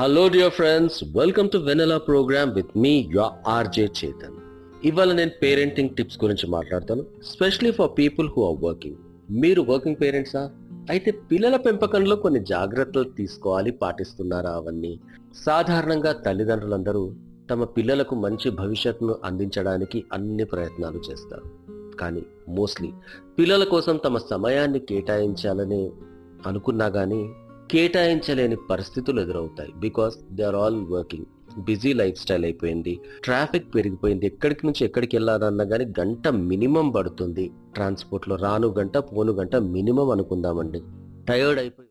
hello dear friends welcome to Vennela program with me your RJ Chetan ఇవాళ నేను parenting tips గురించి మాట్లాడతాను specially for people who are working మీరు working పేరెంట్సా అయితే పిల్లల పెంపకంలో కొన్ని జాగ్రత్తలు తీసుకోవాలి పాటిస్తున్నారా అవన్నీ సాధారణంగా తల్లిదండ్రులందరూ తమ పిల్లలకు మంచి భవిష్యత్తును అందించడానికి అన్ని ప్రయత్నాలు చేస్తారు కానీ మోస్ట్లీ పిల్లల కోసం తమ సమయాన్ని కేటాయించాలని అనుకున్నా కానీ కేటాయించలేని పరిస్థితులు ఎదురవుతాయి because they are all working busy lifestyle అయిపోయింది ట్రాఫిక్ పెరిగిపోయింది ఎక్కడికి నుంచి ఎక్కడికి వెళ్ళాలన్నా కానీ గంట మినిమం పడుతుంది ట్రాన్స్పోర్ట్లో రాను గంట పోను గంట మినిమం అనుకుందామండి టైర్డ్ అయిపోయి